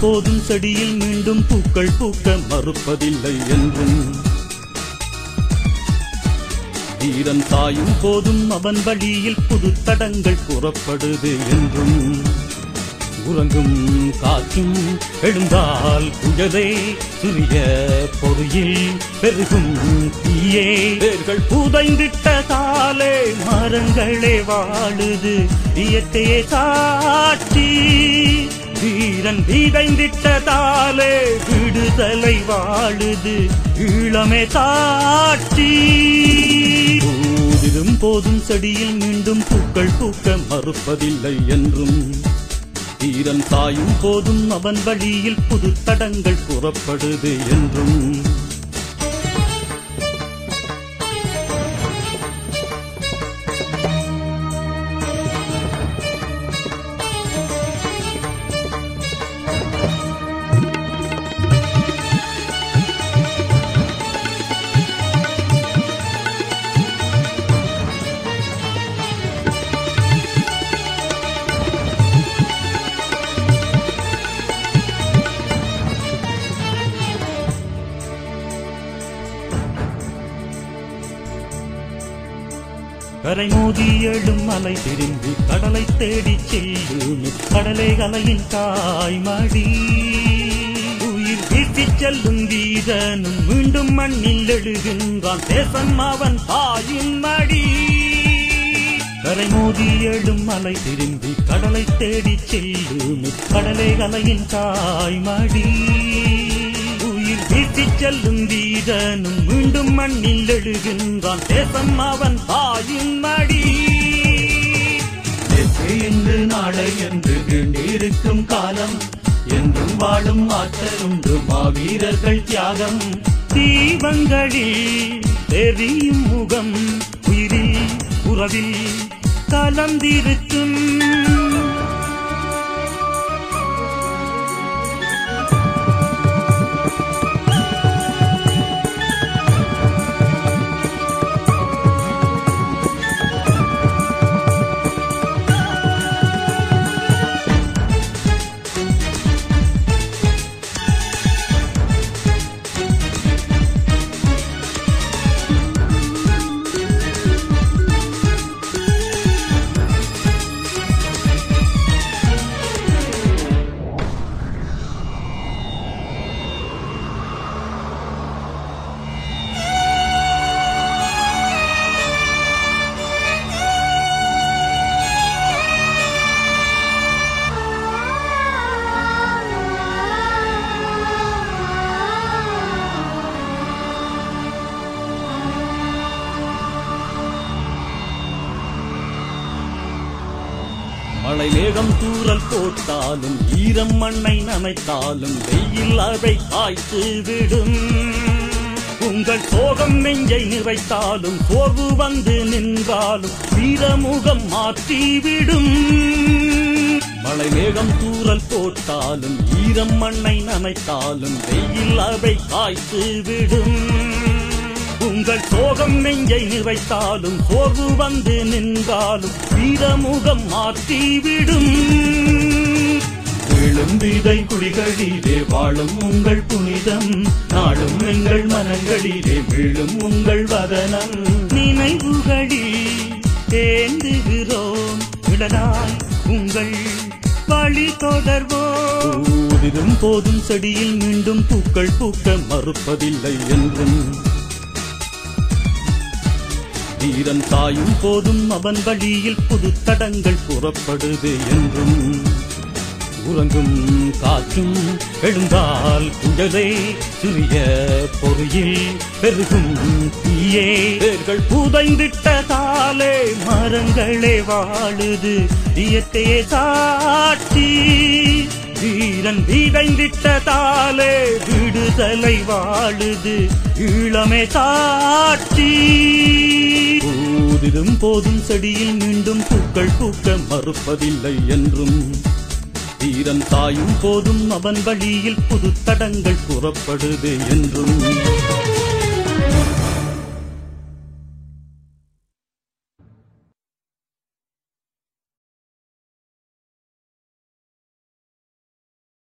போதும் செடியில் மீண்டும் பூக்கள் பூக்க மறுப்பதில்லை என்றும் வீரன் தாயும் போதும் அவன் வழியில் புது தடங்கள் புறப்படுது என்றும் உறங்கும் காற்றும் எழுந்தால் புயலே சிறிய பொறியில் பெருகும் தீயே வேர்கள் புதைந்திட்டதாலே மரங்களே வாழுது இயற்கையே சாட்சி வீரன் வீதைந்திட்டதாலே விடுதலை வாழுது ஈழமே சாட்சி ஊதிரும் போதும் செடியில் மீண்டும் பூக்கள் பூக்க மறுப்பதில்லை என்றும் வீரன் தாயும் போதும் அவன் வழியில் புது தடங்கள் புறப்படுது என்றும் கரை மோதி எழும் மலை திரும்பி கடலை தேடி செல்லும் கடலை கலையின் தாய்மடி உயிர் வீசி செல்லும் வீரனும் மீண்டும் மண்ணில் எழுகின்றான் தேசம் அவன் தாயின் மடி கரை மோதி எழும் மலை திரும்பி கடலை தேடி செல்லும் கடலை கலையின் தாய்மடி உயிர் வீசி செல்லும் வீரனும் மீண்டும் மண்ணில் எழுகின்றான் தேசம் அவன் தாயின் மடி நேற்று இன்று நாளை என்று வேண்டியிருக்கும் காலம் என்றும் வாழும் ஆற்றல் உண்டு மாவீரர்கள் தியாகம் தீபங்களில் தெரியும் முகம் உயிரில் உறவில் கலந்திருக்கும் மழை மேகம் தூறல் போட்டாலும் ஈரம் மண்ணை நனைத்தாலும் வெயில் அதை காய்த்து விடும் உங்கள் சோகம் நெஞ்சை நிறைத்தாலும் சோர்வு வந்து நின்றாலும் வீரமுகம் மாற்றிவிடும் மழை மேகம் தூறல் போட்டாலும் ஈரம் மண்ணை நனைத்தாலும் வெயில் அதை காய்த்து விடும் உங்கள் சோகம் நெஞ்சை நிறைத்தாலும் சோர்வு வந்து நின்றாலும் வீரமுகம் மாற்றிவிடும் விழும் விதை குடிகளிலே வாழும் உங்கள் புனிதம் நாடும் எங்கள் மனங்களிலே விழும் உங்கள் வதனம் நினைவுகளில் தேந்துகிறோம் விடனாய் உங்கள் வழி தொடர்வோம் ஊதிரும் போதும் செடியில் மீண்டும் பூக்கள் பூக்க மறுப்பதில்லை என்றும் வீரன் தாயும் போதும் அவன் வழியில் புது தடங்கள் புறப்படுது என்றும் உறங்கும் காற்றும் எழுந்தால் புயலே சிறிய பொறியில் பெருகும் தீயே வேர்கள் புதைந்திட்டதாலே மரங்களே வாழுது இயற்கையே சாட்சி வீரன் வீதைந்திட்டதாலே விடுதலை வாழுது ஈழமே சாட்சி ஊதிரும் போதும் செடியில் மீண்டும் பூக்கள் பூக்க மறுப்பதில்லை என்றும் வீரன் தாயும் போதும் அவன் வழியில் புது தடங்கள் புறப்படுது என்றும்